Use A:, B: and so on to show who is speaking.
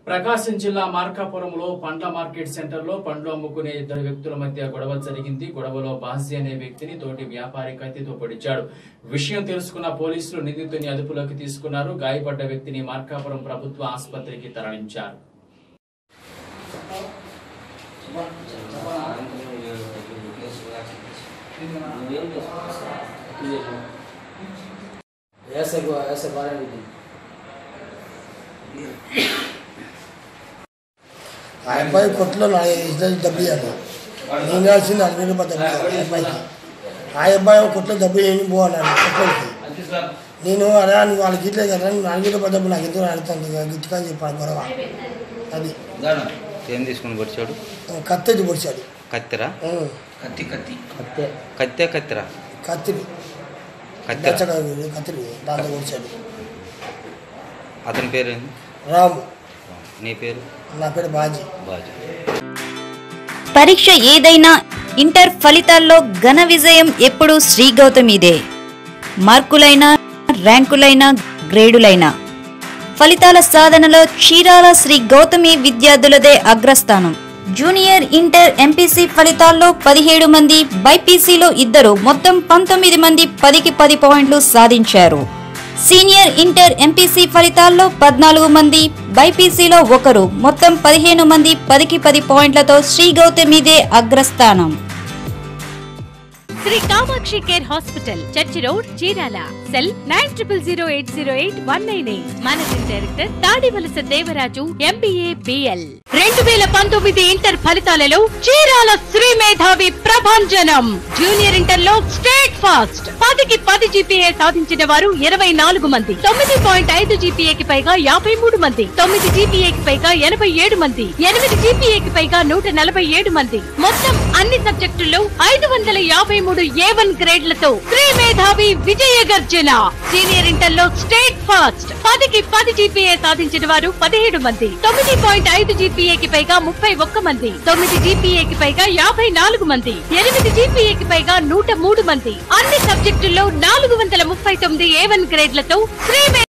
A: ప్రకాశం జిల్లా మార్కాపురంలో పండ్ల మార్కెట్ సెంటర్లో పండ్లు అమ్ముకునే ఇద్దరు వ్యక్తుల మధ్య గొడవ జరిగింది గొడవలో బాసి అనే వ్యక్తిని తోటి వ్యాపారి కత్తితో పొడిచాడు విషయం తెలుసుకున్న పోలీసులు నిందితుని అదుపులోకి తీసుకున్నారు గాయపడ్డ వ్యక్తిని మార్కాపురం ప్రభుత్వ ఆసుపత్రికి తరలించారు
B: ऐसे को ऐसे बारे में
C: ఆ అబ్బాయి కొట్లో నా ఇద్దరు డబ్బు ఇవ్వాలి నేను వేసింది నలభై రూపాయలు డబ్బు ఇవ్వాలి ఆ అబ్బాయికి ఆ అబ్బాయి ఒక కొట్లో డబ్బు ఏమి పోవాలన్నాడు కొట్లోకి నేను అరే నువ్వు వాళ్ళకి ఇట్లే కదా నువ్వు నాలుగు రూపాయల డబ్బు నాకు ఎందుకు అడుగుతాను గిట్టుగా చెప్పాను గొడవ అది
D: ఏం తీసుకుని పొడిచాడు
C: కత్తి పొడిచాడు
D: కత్తెరా
C: ఉం.
B: కత్తి కత్తి
D: కత్తె కత్తెరా
C: కత్తిని
D: కత్తెర
C: బెచ్చగా కత్తిని దాంతో పొడిచాడు
D: అతని పేరు ఏంది
C: రాము
D: నీ పేరు
C: నా పేరు బాజీ
D: బాజు
E: పరీక్ష ఏదైనా ఇంటర్ ఫలితాల్లో ఘన విజయం ఎప్పుడూ శ్రీ గౌతమిదే మార్కులైనా ర్యాంకులైనా గ్రేడులైనా ఫలితాల సాధనలో చీరాల శ్రీ గౌతమి విద్యార్థులదే అగ్రస్థానం జూనియర్ ఇంటర్ ఎంపీసీ ఫలితాల్లో పదిహేడు మంది బైపీసీలో ఇద్దరు మొత్తం పంతొమ్మిది మంది పదికి పది పాయింట్లు సాధించారు సీనియర్ ఇంటర్ ఎంపీసీ ఫలితాల్లో పద్నాలుగు మంది బైపీసీలో ఒకరు మొత్తం పదిహేను మంది పదికి పది పాయింట్లతో శ్రీ గౌతమిదే అగ్రస్థానం
F: Sri Kamakshi care hospital church road Chirala cell nine triple zero eight zero eight one nine eight managing director Tadivalasa Devaraju MBA BL రెండు వేల పంతొమ్మిది ఇంటర్ ఫలితాలలో చీరాల శ్రీ మేధావి ప్రభంజనం జూనియర్ ఇంటర్ లో స్టేట్ ఫాస్ట్ పదికి పది జీపీఏ సాధించిన వారు ఇరవై నాలుగు మంది తొమ్మిది పాయింట్ ఐదు జీపీఏకి పైగా యాభై మూడు మంది తొమ్మిది జీపీఏకి పైగా ఎనభై ఏడు మంది ఎనిమిది జీపీఏకి పైగా నూట నలభై ఏడు మంది మొత్తం అన్ని సబ్జెక్టుల్లో ఐదు వందల యాభై మూడు ఏ వన్ గ్రేడ్లతో శ్రీ మేధావి విజయ గర్జన సీనియర్ ఇంటర్ లో స్టేట్ ఫాస్ట్ పదికి పది జీపీఏ సాధించిన వారు పదిహేడు మంది తొమ్మిది పాయింట్ ఐదు జీపీఏకి పైగా ముప్పై ఒక్క మంది తొమ్మిది జీపీఏకి పైగా యాభై నాలుగు మంది ఎనిమిది జీపీఏకి పైగా నూట మూడు మంది అన్ని సబ్జెక్టుల్లో నాలుగు వందల ముప్పై తొమ్మిది ఏ వన్ గ్రేడ్లతో శ్రీ మే-